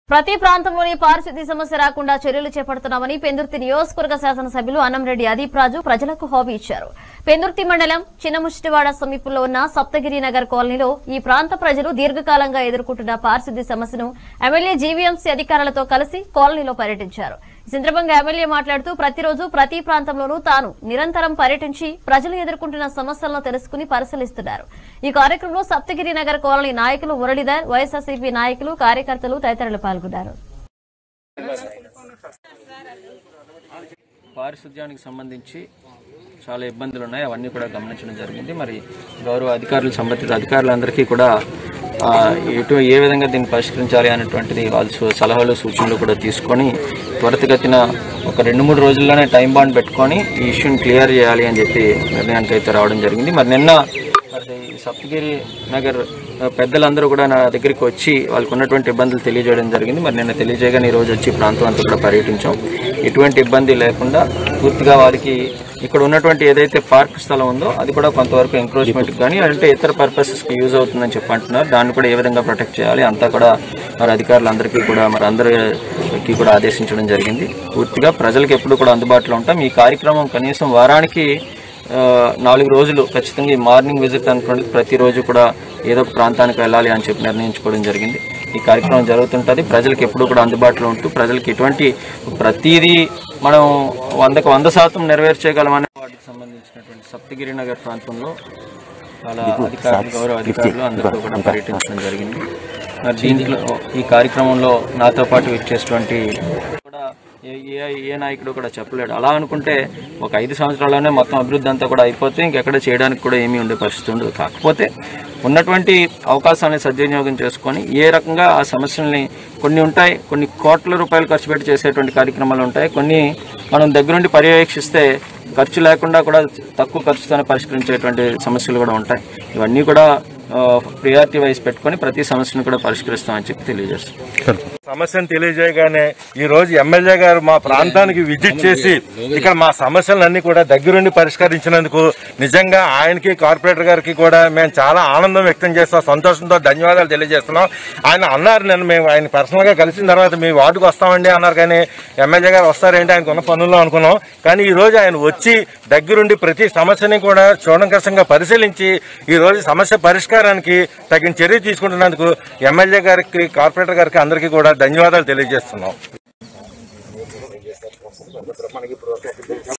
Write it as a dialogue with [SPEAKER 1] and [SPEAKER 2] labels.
[SPEAKER 1] ప్రతి ప్రాంతంలోని పారిశుద్ధ్య సమస్య రాకుండా చర్యలు చేపడుతున్నామని పెందుర్తి నియోజకవర్గ శాసనసభ్యులు అన్నంరెడ్డి అదీప్ రాజు ప్రజలకు హామీ ఇచ్చారు పెందుర్తి మండలం చిన్నముష్టివాడ సమీపంలో ఉన్న సప్తగిరి నగర్ కాలనీలో ఈ ప్రాంత ప్రజలు దీర్ఘకాలంగా ఎదుర్కొంటున్న పారిశుద్ధ్య సమస్యను ఎమ్మెల్యే జీవీఎంసీ అధికారులతో కలిసి కాలనీలో పర్యటించారు ఈ సందర్భంగా ఎమ్మెల్యే మాట్లాడుతూ ప్రతిరోజు ప్రతి ప్రాంతంలోనూ తాను నిరంతరం పర్యటించి ప్రజలు ఎదుర్కొంటున్న సమస్యలను తెలుసుకుని పరిశీలిస్తున్నారు ఈ కార్యక్రమంలో సప్తగిరి నగర్ కాలనీ నాయకులు మురళీధర్ వైఎస్ఆర్సీపీ నాయకులు కార్యకర్తలు తదితరులు పాల్గొన్నారు
[SPEAKER 2] పారిశుద్ధ్యానికి సంబంధించి చాలా ఇబ్బందులు ఉన్నాయి అవన్నీ కూడా గమనించడం జరిగింది మరి గౌరవ అధికారులు సంబంధిత అధికారులందరికీ కూడా ఆ, ఎటు ఏ విధంగా దీన్ని పరిష్కరించాలి అనేటువంటిది వాళ్ళ సు- సలహాలు సూచనలు కూడా తీసుకొని త్వరితగతిన ఒక రెండు మూడు రోజుల్లోనే టైం బాండ్ పెట్టుకొని ఈ ఇష్యూని క్లియర్ చేయాలి అని చెప్పి నిర్ణయానికి అయితే రావడం జరిగింది మరి నిన్న మరి ఈ సప్తగిరి నగర్ ఆ, పెద్దలందరూ కూడా నా దగ్గరికి వచ్చి వాళ్ళకు ఉన్నటువంటి ఇబ్బందులు తెలియజేయడం జరిగింది మరి నిన్న తెలియజేయగానే ఈ రోజు వచ్చి ఈ ప్రాంతం అంతా కూడా పర్యటించాం ఎటువంటి ఇబ్బంది లేకుండా పూర్తిగా వారికి ఇక్కడ ఉన్నటువంటి ఏదైతే పార్క్ స్థలం ఉందో అది కూడా కొంతవరకు ఎంక్రోచ్మెంట్ కానీ అంటే ఇతర పర్పసెస్కి యూజ్ అవుతుందని చెప్పి అంటున్నారు దాన్ని కూడా ఏ విధంగా ప్రొటెక్ట్ చేయాలి అంతా కూడా మరి అధికారులందరికీ కూడా మరి అందరికీ కూడా ఆదేశించడం జరిగింది పూర్తిగా ప్రజలకు ఎప్పుడు కూడా అందుబాటులో ఉంటాం ఈ కార్యక్రమం కనీసం వారానికి ఆ, నాలుగు రోజులు ఖచ్చితంగా ఈ మార్నింగ్ విజిట్ అనుకోండి ప్రతిరోజు కూడా ఏదో ఒక ప్రాంతానికి వెళ్ళాలి అని చెప్పి నిర్ణయించుకోవడం జరిగింది ఈ కార్యక్రమం జరుగుతుంటుంది ప్రజలకు ఎప్పుడు కూడా అందుబాటులో ఉంటూ ప్రజలకు ఎటువంటి ప్రతిదీ మనం వందకు వంద శాతం నెరవేర్చేయగలమనే వాటికి సంబంధించినటువంటి సప్తగిరి నగర్ ప్రాంతంలో చాలా అధికారులు గౌరవ అధికారులు అందరితో కూడా పర్యటించడం జరిగింది మరి దీంట్లో ఈ కార్యక్రమంలో నాతో పాటు వచ్చేటువంటి కూడా ఏ ఏ ఏ నాయకుడు కూడా చెప్పలేడు అలా అనుకుంటే ఒక ఐదు సంవత్సరాల్లోనే మొత్తం అభివృద్ధి అంతా కూడా అయిపోతే ఇంకెక్కడ చేయడానికి కూడా ఏమీ ఉండే పరిస్థితి ఉండదు కాకపోతే ఉన్నటువంటి అవకాశాన్ని సద్వినియోగం చేసుకొని ఏ రకంగా ఆ సమస్యల్ని కొన్ని ఉంటాయి కొన్ని కోట్ల రూపాయలు ఖర్చు పెట్టి చేసేటువంటి కార్యక్రమాలు ఉంటాయి కొన్ని మనం దగ్గరుండి పర్యవేక్షిస్తే ఖర్చు లేకుండా కూడా తక్కువ ఖర్చుతోనే పరిష్కరించేటువంటి సమస్యలు కూడా ఉంటాయి ఇవన్నీ కూడా ప్రియారిటీ వైజ్ పెట్టుకొని ప్రతి సమస్యను కూడా పరిష్కరిస్తామని చెప్పి తెలియజేస్తాం
[SPEAKER 3] సమస్యను తెలియజేయగానే ఈ రోజు ఎమ్మెల్యే గారు మా ప్రాంతానికి విజిట్ చేసి ఇక్కడ మా సమస్యలన్నీ కూడా దగ్గరుండి పరిష్కరించినందుకు నిజంగా ఆయనకి కార్పొరేటర్ గారికి కూడా మేము చాలా ఆనందం వ్యక్తం చేస్తాం సంతోషంతో ధన్యవాదాలు తెలియజేస్తున్నాం ఆయన అన్నారు నేను మేము ఆయన పర్సనల్ గా కలిసిన తర్వాత మీ వార్డుకు వస్తామండి అన్నారు కానీ ఎమ్మెల్యే గారు వస్తారేంటి ఆయనకు ఉన్న పనుల్లో అనుకున్నాం కానీ ఈ రోజు ఆయన వచ్చి దగ్గరుండి ప్రతి సమస్యని కూడా చూడంకరంగా పరిశీలించి ఈ రోజు సమస్య పరిష్కారానికి తగిన చర్య తీసుకుంటున్నందుకు ఎమ్మెల్యే గారికి కార్పొరేటర్ గారికి అందరికీ కూడా ధన్యవాదాలు తెలియజేస్తున్నాం